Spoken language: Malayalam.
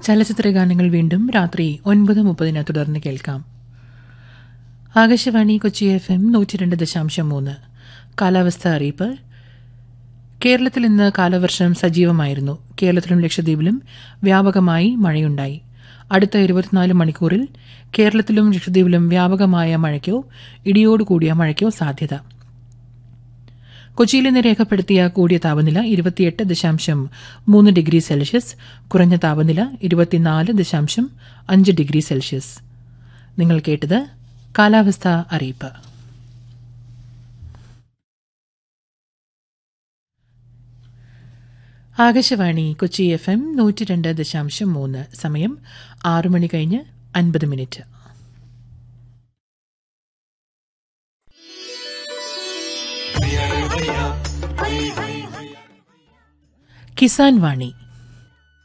ചലച്ചിത്ര ഗാനങ്ങൾ വീണ്ടും രാത്രി ഒൻപത് മുപ്പതിന് തുടർന്ന് കേൾക്കാം ആകാശവാണി കൊച്ചി എഫ് എം നൂറ്റി രണ്ട് ദശാംശം മൂന്ന് കാലാവസ്ഥ അറിയിപ്പ് കേരളത്തിൽ ഇന്ന് കാലവർഷം സജീവമായിരുന്നു കേരളത്തിലും ലക്ഷദ്വീപിലും വ്യാപകമായി മഴയുണ്ടായി അടുത്ത ഇരുപത്തിനാല് മണിക്കൂറിൽ കേരളത്തിലും ലക്ഷദ്വീപിലും വ്യാപകമായ മഴയ്ക്കോ ഇടിയോടുകൂടിയ മഴയ്ക്കോ സാധ്യത കൊച്ചിയിൽ ഇന്ന് രേഖപ്പെടുത്തിയ കൂടിയ താപനില ഇരുപത്തിയെട്ട് ദശാംശം മൂന്ന് ഡിഗ്രി സെൽഷ്യസ് കുറഞ്ഞ താപനില ഇരുപത്തിനാല് ദശാംശം അഞ്ച് ഡിഗ്രി സെൽഷ്യസ് നിങ്ങൾ കേട്ടത് കാലാവസ്ഥ അറിയിപ്പ് ആകാശവാണി കൊച്ചി എഫ് എം നൂറ്റി രണ്ട് ദശാംശം മൂന്ന് സമയം ആറു മണി കഴിഞ്ഞ് അൻപത് മിനിറ്റ് കിസാൻ വാണി